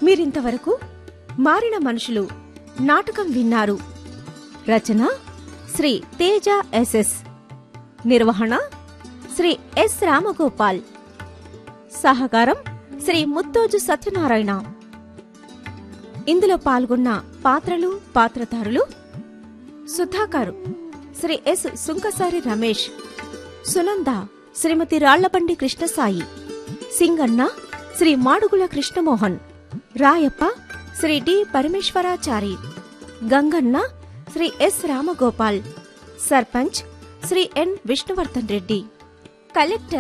మీరింతవరకు మారిన మనుషులు నాటకం విన్నారు రచన శ్రీ తేజ ఎస్ఎస్ నిర్వహణ శ్రీ ఎస్ రామగోపాల్ సహకారం శ్రీ ముత్తోజు సత్యనారాయణ ఇందులో పాల్గొన్న పాత్రలు పాత్రధారులు Sudhakar Shri S Sunkasari Ramesh Sunanda Shrimati Rallabandi Krishnasai Singanna Shri Madugula Krishnamohan Rayappa Shri D Parameshwarachari Ganganna Shri S Ramagopal sarpanch Shri N Vishnuvardhan Reddy collector